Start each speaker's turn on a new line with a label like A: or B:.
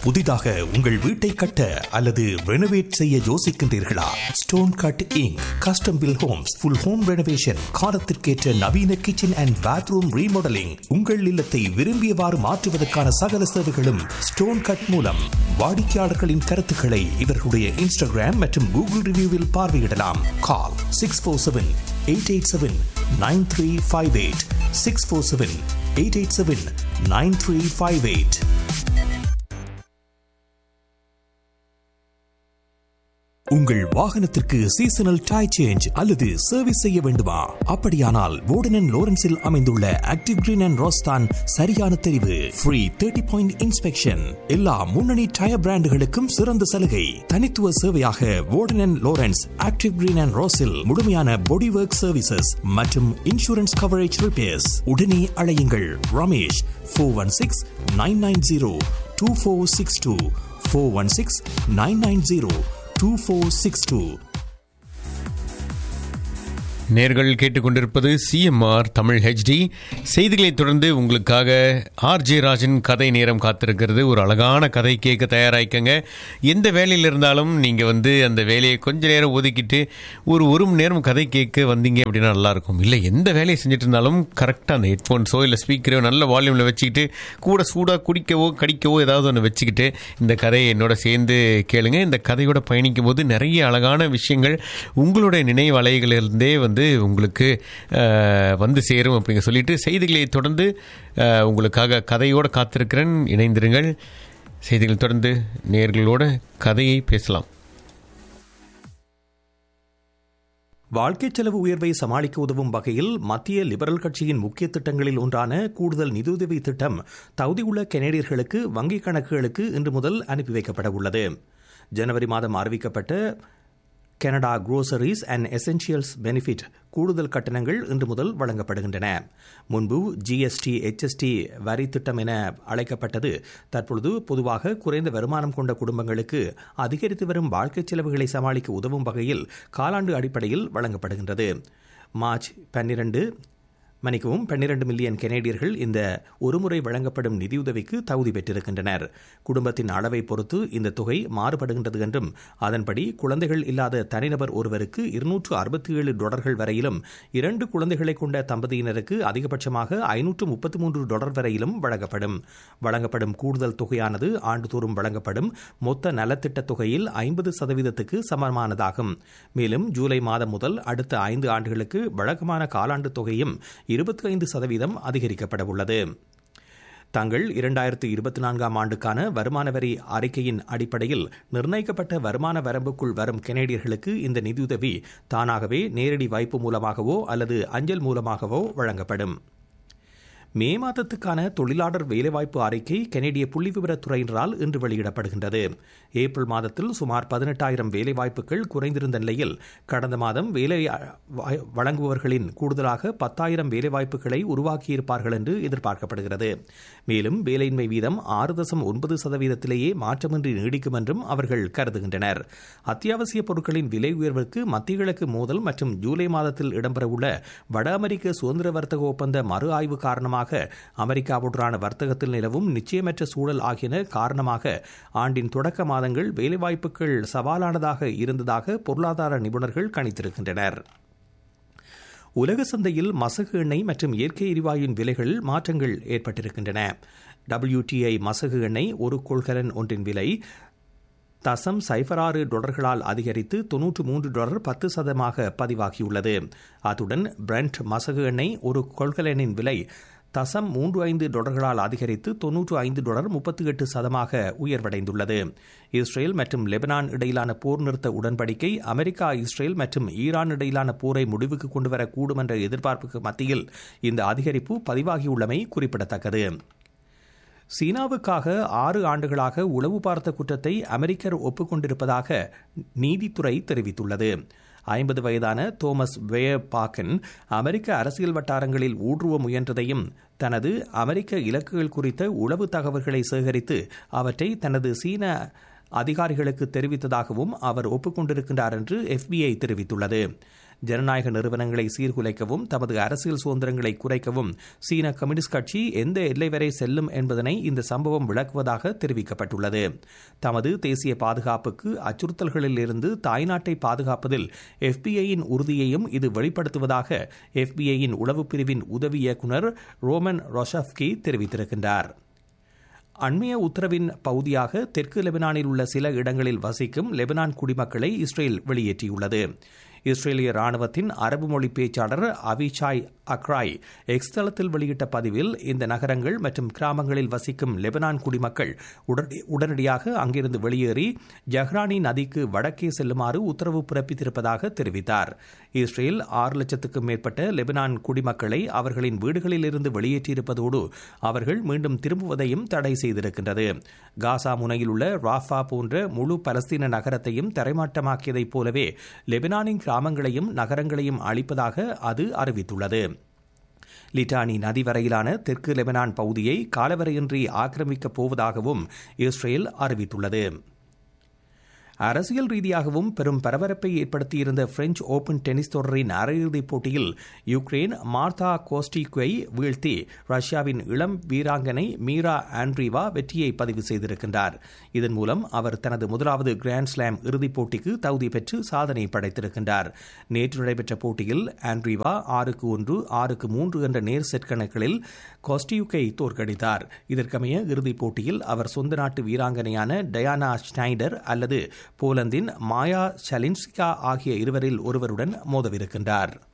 A: புதிதாக உங்கள் வீட்டை கட்ட அல்லது ரெனோவேட் செய்ய யோசிக்கின்றீர்களா stone cut ink custom build homes full home renovation காலத்திற்கேற்ற நவீன கிச்சன் அண்ட் பாத்ரூம் ரீமாடலிங் உங்கள் இல்லத்தை விரும்பியவாறு மாற்றுவதற்கான சகல சேவைகளும் ஸ்டோன் கட் மூலம் வாடிக்கையாளர்களின் கருத்துக்களை இவர்களுடைய இன்ஸ்டாகிராம் மற்றும் கூகுள் ரிவ்யூவில் பார்வையிடலாம் call six four seven eight eight seven nine three five eight six four seven eight eight seven nine three five eight உங்கள் வாகனத்திற்கு சீசனல் டை சேஞ்ச் அல்லது சர்வீஸ் செய்ய வேண்டுமா அப்படியானால் வோர்டன் லோரன்ஸில் அமைந்துள்ள ஆக்டிவ் கிரீன் அண்ட் ரோஸ்தான் சரியான தெரிவு ஃப்ரீ தேர்ட்டி பாயிண்ட் இன்ஸ்பெக்ஷன் எல்லா முன்னணி டயர் பிராண்டுகளுக்கும் சிறந்த சலுகை தனித்துவ சேவையாக Worden Lawrence active green and ரோஸில் முழுமையான பாடி ஒர்க் சர்வீசஸ் மற்றும் இன்சூரன்ஸ் கவரேஜ் ரிப்பேர்ஸ் உடனே அழையுங்கள் Ramesh four one six nine nine zero two four six two four one six nine nine zero 2462.
B: நேர்கள் கேட்டுக்கொண்டிருப்பது சிஎம்ஆர் தமிழ் ஹெச்டி செய்திகளை தொடர்ந்து உங்களுக்காக ஆர்ஜே ராஜன் கதை நேரம் காத்திருக்கிறது ஒரு அழகான கதை கேட்க தயாராகிக்கங்க எந்த வேலையில் இருந்தாலும் நீங்கள் வந்து அந்த வேலையை கொஞ்ச நேரம் ஒதுக்கிட்டு ஒரு ஒரு மணி நேரம் கதை கேட்க வந்தீங்க அப்படின்னா நல்லாயிருக்கும் இல்லை எந்த வேலையை செஞ்சுட்டு இருந்தாலும் கரெக்டாக அந்த ஹெட்ஃபோன்ஸோ இல்லை ஸ்பீக்கரோ நல்ல வால்யூமில் வச்சுக்கிட்டு கூட சூடாக குடிக்கவோ கடிக்கவோ ஏதாவது ஒன்று வச்சுக்கிட்டு இந்த கதையை என்னோட சேர்ந்து கேளுங்க இந்த கதையோட பயணிக்கும் போது நிறைய அழகான விஷயங்கள் உங்களுடைய நினைவலைகளிலிருந்தே வந்து உங்களுக்கு அஹ், வந்து சேரும் அப்படிங்க சொல்லிட்டு செய்திகளை தொடர்ந்து அஹ், உங்களுக்காக கதையோடு காத்திருக்கிறேன் இணைந்திருங்கள் செய்திகள் தொடர்ந்து நேர்களோட கதையை பேசலாம்
A: வாழ்க்கை செலவு உயர்வை சமாளிக்க உதவும் வகையில் மத்திய லிபரல் கட்சியின் முக்கிய திட்டங்களில் ஒன்றான கூடுதல் நிதியுதவி திட்டம் தகுதியுள்ள கெனடியர்களுக்கு வங்கிக் கணக்குகளுக்கு இன்று முதல் அனுப்பி வைக்கப்பட உள்ளது ஜனவரி மாதம் அறிவிக்கப்பட்ட Canada groceries and essentials benefit கூடுதல் கட்டணங்கள் இன்று முதல் வழங்கப்படுகின்றன முன்பு ஜிஎஸ்டி எச்எஸ்டி வரி திட்டம் என அழைக்கப்பட்டது தற்பொழுது பொதுவாக குறைந்த வருமானம் கொண்ட குடும்பங்களுக்கு அதிகரித்து வரும் வாழ்க்கை செலவுகளை சமாளிக்க உதவும் வகையில் காலாண்டு அடிப்படையில் வழங்கப்படுகின்றது மார்ச் பன்னிரண்டு மன்னிக்கவும் பன்னிரண்டு மில்லியன் கெனேடியர்கள் இந்த ஒருமுறை வழங்கப்படும் நிதியுதவிக்கு தகுதி பெற்றிருக்கின்றனர் குடும்பத்தின் அளவை பொறுத்து இந்த தொகை மாறுபடுகின்றது என்றும் அதன்படி குழந்தைகள் இல்லாத தனிநபர் ஒருவருக்கு இருநூற்று அறுபத்தி ஏழு டாலர்கள் வரையிலும் இரண்டு குழந்தைகளை கொண்ட தம்பதியினருக்கு அதிகபட்சமாக ஐநூற்று முப்பத்தி மூன்று டாலர் வரையிலும் வழங்கப்படும் வழங்கப்படும் கூடுதல் தொகையானது ஆண்டுதோறும் வழங்கப்படும் மொத்த நலத்திட்ட தொகையில் ஐம்பது சதவீதத்துக்கு சமமானதாகும் மேலும் ஜூலை மாதம் முதல் அடுத்த ஐந்து ஆண்டுகளுக்கு வழக்கமான காலாண்டு தொகையும் இருபத்தி ஐந்து சதவீதம் அதிகரிக்கப்பட உள்ளது தங்கள் இரண்டாயிரத்து இருபத்தி நான்காம் ஆண்டுக்கான வருமான வரி அறிக்கையின் அடிப்படையில் நிர்ணயிக்கப்பட்ட வருமான வரம்புக்குள் வரும் கெனேடியர்களுக்கு இந்த நிதியுதவி தானாகவே நேரடி வைப்பு மூலமாகவோ அல்லது அஞ்சல் மூலமாகவோ வழங்கப்படும் மே மாதத்துக்கான தொழிலாளர் வேலைவாய்ப்பு அறிக்கை கெனடிய புள்ளிவிவரத்துறையினரால் இன்று வெளியிடப்படுகின்றது ஏப்ரல் மாதத்தில் சுமார் பதினெட்டாயிரம் வேலைவாய்ப்புகள் குறைந்திருந்த நிலையில் கடந்த மாதம் வேலை வா- வழங்குபவர்களின் கூடுதலாக பத்தாயிரம் வேலைவாய்ப்புகளை உருவாக்கியிருப்பார்கள் என்று எதிர்பார்க்கப்படுகிறது மேலும் வேலையின்மை வீதம் ஆறு தசம் ஒன்பது சதவீதத்திலேயே மாற்றமின்றி நீடிக்கும் என்றும் அவர்கள் கருதுகின்றனர் அத்தியாவசிய பொருட்களின் விலை உயர்வுக்கு மத்திய கிழக்கு மோதல் மற்றும் ஜூலை மாதத்தில் இடம்பெறவுள்ள வட அமெரிக்க சுதந்திர வர்த்தக ஒப்பந்த மறு ஆய்வு காரணமாக அமெரிக்காவுடனான வர்த்தகத்தில் நிலவும் நிச்சயமற்ற சூழல் ஆகியன காரணமாக ஆண்டின் தொடக்க மாதங்கள் வேலைவாய்ப்புகள் சவாலானதாக இருந்ததாக பொருளாதார நிபுணர்கள் கணித்திருக்கின்றனர் உலக சந்தையில் மசகு எண்ணெய் மற்றும் இயற்கை எரிவாயுவின் விலைகளில் மாற்றங்கள் ஏற்பட்டிருக்கின்றன WTI மசகு எண்ணெய் ஒரு கொள்கலன் ஒன்றின் விலை தசம் சைபர் ஆறு டாலர்களால் அதிகரித்து தொன்னூற்று மூன்று டாலர் பத்து சதமாக பதிவாகியுள்ளது அத்துடன் பிரெண்ட் மசகு எண்ணெய் ஒரு கொள்கலனின் விலை தசம் மூன்று ஐந்து டாலர்களால் அதிகரித்து தொன்னூற்று ஐந்து டாலர் முப்பத்தி எட்டு சதமாக உயர்வடைந்துள்ளது இஸ்ரேல் மற்றும் லெபனான் இடையிலான போர் நிறுத்த உடன்படிக்கை அமெரிக்கா இஸ்ரேல் மற்றும் ஈரான் இடையிலான போரை முடிவுக்கு கொண்டுவரக்கூடும் என்ற எதிர்பார்ப்புக்கு மத்தியில் இந்த அதிகரிப்பு பதிவாகியுள்ளமை குறிப்பிடத்தக்கது சீனாவுக்காக ஆறு ஆண்டுகளாக உளவு பார்த்த குற்றத்தை அமெரிக்கர் ஒப்புக்கொண்டிருப்பதாக நீதித்துறை தெரிவித்துள்ளது ஐம்பது வயதான தோமஸ் வேபாக்கன் அமெரிக்க அரசியல் வட்டாரங்களில் ஊடுருவ முயன்றதையும் தனது அமெரிக்க இலக்குகள் குறித்த உளவு தகவல்களை சேகரித்து அவற்றை தனது சீன அதிகாரிகளுக்கு தெரிவித்ததாகவும் அவர் ஒப்புக்கொண்டிருக்கின்றார் என்று எஃபிஐ தெரிவித்துள்ளது ஜனநாயக நிறுவனங்களை சீர்குலைக்கவும் தமது அரசியல் சுதந்திரங்களை குறைக்கவும் சீன கம்யூனிஸ்ட் கட்சி எந்த எல்லை வரை செல்லும் என்பதனை இந்த சம்பவம் விளக்குவதாக தெரிவிக்கப்பட்டுள்ளது தமது தேசிய பாதுகாப்புக்கு அச்சுறுத்தல்களில் இருந்து தாய்நாட்டை பாதுகாப்பதில் எஃபிஐயின் உறுதியையும் இது வெளிப்படுத்துவதாக எஃபிஐயின் உளவு பிரிவின் உதவி இயக்குநர் ரோமன் ரொஷப்கி தெரிவித்திருக்கின்றார் அண்மைய உத்தரவின் பகுதியாக தெற்கு லெபனானில் உள்ள சில இடங்களில் வசிக்கும் லெபனான் குடிமக்களை இஸ்ரேல் வெளியேற்றியுள்ளது இஸ்ரேலிய ராணுவத்தின் அரபு மொழி பேச்சாளர் அவிசாய் அக்ராய் எக்ஸ் தளத்தில் வெளியிட்ட பதிவில் இந்த நகரங்கள் மற்றும் கிராமங்களில் வசிக்கும் லெபனான் குடிமக்கள் உடனடியாக அங்கிருந்து வெளியேறி ஜஹ்ரானி நதிக்கு வடக்கே செல்லுமாறு உத்தரவு பிறப்பித்திருப்பதாக தெரிவித்தார் இஸ்ரேல் ஆறு லட்சத்துக்கும் மேற்பட்ட லெபனான் குடிமக்களை அவர்களின் வீடுகளில் இருந்து வெளியேற்றியிருப்பதோடு அவர்கள் மீண்டும் திரும்புவதையும் தடை செய்திருக்கின்றது காசா முனையில் உள்ள ராஃபா போன்ற முழு பலஸ்தீன நகரத்தையும் தரைமாட்டமாக்கியதைப் போலவே லெபனானின் கிராமங்களையும் நகரங்களையும் அளிப்பதாக அது அறிவித்துள்ளது லிட்டானி நதி வரையிலான தெற்கு லெபனான் பகுதியை காலவரையின்றி ஆக்கிரமிக்கப் போவதாகவும் இஸ்ரேல் அறிவித்துள்ளது அரசியல் ரீதியாகவும் பெரும் பரபரப்பை ஏற்படுத்தியிருந்த பிரெஞ்சு ஓபன் டென்னிஸ் தொடரின் அரையிறுதிப் போட்டியில் யுக்ரைன் மார்த்தா கோஸ்டிக்வை வீழ்த்தி ரஷ்யாவின் இளம் வீராங்கனை மீரா ஆண்ட்ரீவா வெற்றியை பதிவு செய்திருக்கின்றார் இதன் மூலம் அவர் தனது முதலாவது கிராண்ட் ஸ்லாம் இறுதிப் போட்டிக்கு தகுதி பெற்று சாதனை படைத்திருக்கின்றார் நேற்று நடைபெற்ற போட்டியில் ஆண்ட்ரீவா ஆறுக்கு ஒன்று ஆறுக்கு மூன்று என்ற நேர் செட் கணக்கில் கோஸ்டியுக்கை தோற்கடித்தார் இதற்கமைய இறுதிப் போட்டியில் அவர் சொந்த நாட்டு வீராங்கனையான டயானா ஸ்னைடர் அல்லது போலந்தின் மாயா சலின்ஸ்கா ஆகிய இருவரில் ஒருவருடன் மோதவிருக்கின்றார்